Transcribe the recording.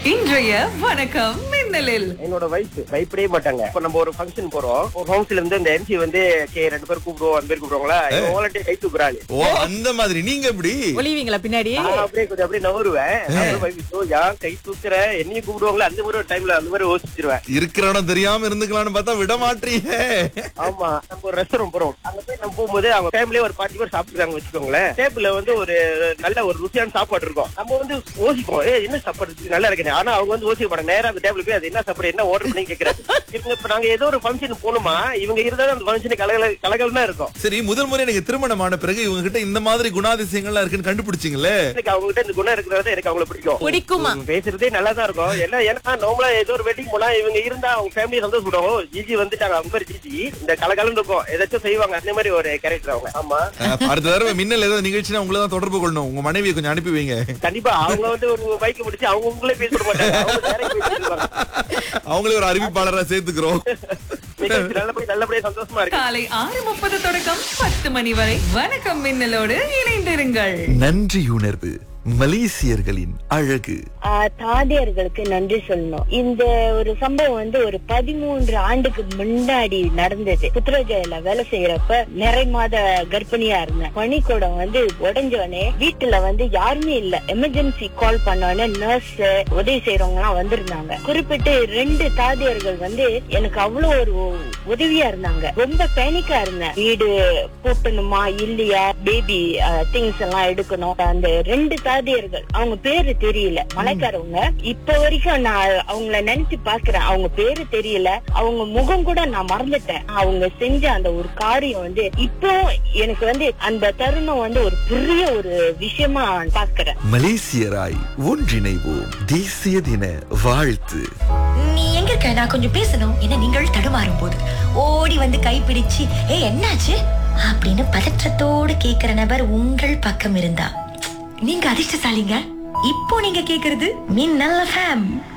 இன்றைய வணக்கம் மின்னலில் என்னோட வைஃப் பயப்படவே மாட்டாங்க இப்ப நம்ம ஒரு ஃபங்க்ஷன் போறோம் ஒரு ஹோம்ஸ்ல இருந்து இந்த எம்சி வந்து கே ரெண்டு பேர் கூப்பிடுவோம் அந்த பேர் கூப்பிடுவாங்களா வாலண்டியர் கை தூக்குறாள் ஓ அந்த மாதிரி நீங்க எப்படி ஒளிவீங்களா பின்னாடி நான் அப்படியே கொஞ்சம் அப்படியே நவருவேன் அப்புறம் wife, "ஐயோ, ஏன் கை தூக்குற என்னையும் கூப்பிடுவாங்களா அந்த மாதிரி ஒரு டைம்ல அந்த மாதிரி யோசிச்சிருவேன் இருக்கிற இடம் தெரியாம இருந்துக்கலாம்னு பார்த்தா விட மாட்டீங்க ஆமா நம்ம ஒரு ரெஸ்டாரண்ட் போறோம் அங்க போய் நம்ம போகும்போது அவங்க ஃபேமிலியே ஒரு பாட்டி பேர் சாப்பிட்டுருக்காங்க வச்சுக்கோங்களேன் டேபிள்ல வந்து ஒரு நல்ல ஒரு ருசியான சாப்பாடு இருக்கும் நம்ம வந்து யோசிப்போம் ஏ என்ன சாப்பாடு இருக்கு? நல்லா இருக்கு ஆனா அவங்க வந்து யோசிக்க மாட்டாங்க நேரா அந்த டேபிள் போய் அது என்ன சாப்பாடு என்ன ஆர்டர் பண்ணி கேக்குறாங்க இவங்க இப்ப நாங்க ஏதோ ஒரு ஃபங்க்ஷன் போகணுமா இவங்க இருந்தாலும் அந்த ஃபங்க்ஷன் கலகல கலகலமா இருக்கும் சரி முதல் முறை எனக்கு திருமணமான பிறகு இவங்க கிட்ட இந்த மாதிரி குணாதிசயங்கள்லாம் இருக்குன்னு கண்டுபிடிச்சிங்களே எனக்கு அவங்க கிட்ட இந்த குணம் இருக்கிறது எனக்கு அவங்கள பிடிக்கும் பிடிக்குமா இவங்க பேசுறதே நல்லா தான் இருக்கும் ஏன்னா ஏன்னா நார்மலா ஏதோ ஒரு வெட்டிங் போனா இவங்க இருந்தா அவங்க ஃபேமிலி சந்தோஷப்படுவோம் ஜிஜி வந்துட்டாங்க அவங்க பேர் ஜிஜி இந்த கலகலன்னு இருக்கும் ஏதாச்சும் செய்வாங்க அந்த மாதிரி ஒரு கேரக்டர் அவங்க ஆமா அஹ், அடுத்த தடவை மின்னல் ஏதாவது நிகழ்ச்சினா உங்களை தான் தொடர்பு கொள்ளணும் உங்க மனைவியை கொஞ்சம் அனுப்பி வைங்க கண்டிப்பா அவங்க வந்து ஒரு பைக் முடிச்சு அவங்க உங்களே பேச விட மாட்டாங்க அவங்க direct பேசிடுவாங்க. அவங்களே ஒரு அறிவிப்பாளரா சேர்த்துக்கிறோம் நிகழ்ச்சி நல்லபடியா நல்லபடியா சந்தோஷமா இருக்கு காலை ஆறு முப்பது தொடக்கம் பத்து மணி வரை வணக்கம் மின்னலோடு இணைந்திருங்கள் நன்றி உணர்வு மலேசியர்களின் அழகு ஆஹ் தாதியர்களுக்கு நன்றி சொல்லணும் இந்த ஒரு சம்பவம் வந்து ஒரு பதிமூன்று ஆண்டுக்கு முன்னாடி நடந்தது புத்திரஜயில வேலை செய்யறப்ப நிறை மாத கர்ப்பிணியா இருந்தேன் பனிக்கூடம் வந்து உடஞ்சோடனே வீட்டுல வந்து யாருமே இல்ல எமர்ஜென்சி கால் பண்ணோடனே நர்ஸ் உதவி செய்யறவங்க எல்லாம் வந்திருந்தாங்க குறிப்பிட்டு ரெண்டு தாதியர்கள் வந்து எனக்கு அவ்வளவு ஒரு உதவியா இருந்தாங்க ரொம்ப பேனிக்கா இருந்தேன் வீடு பூட்டணுமா இல்லையா பேபி திங்ஸ் எல்லாம் எடுக்கணும் அந்த ரெண்டு தாதியர்கள் அவங்க பேரு தெரியல மலைக்காரவங்க இப்ப வரைக்கும் நான் அவங்கள நினைச்சு பாக்குறேன் அவங்க பேரு தெரியல அவங்க முகம் கூட நான் மறந்துட்டேன் அவங்க செஞ்ச அந்த ஒரு காரியம் வந்து இப்போ எனக்கு வந்து அந்த தருணம் வந்து ஒரு பெரிய ஒரு விஷயமா பாக்குறேன் மலேசியராய் ஒன்றிணைவோம் தேசிய தின வாழ்த்து நீ எங்க இருக்க நான் கொஞ்சம் பேசணும் என்ன நீங்கள் தடுமாறும் போது ஓடி வந்து கைப்பிடிச்சு ஏ என்னாச்சு அப்படின்னு பதற்றத்தோடு கேக்குற நபர் உங்கள் பக்கம் இருந்தா நீங்க அதிர்ஷ்டசாலிங்க இப்போ நீங்க கேக்குறது மின்னல் ஃபேம்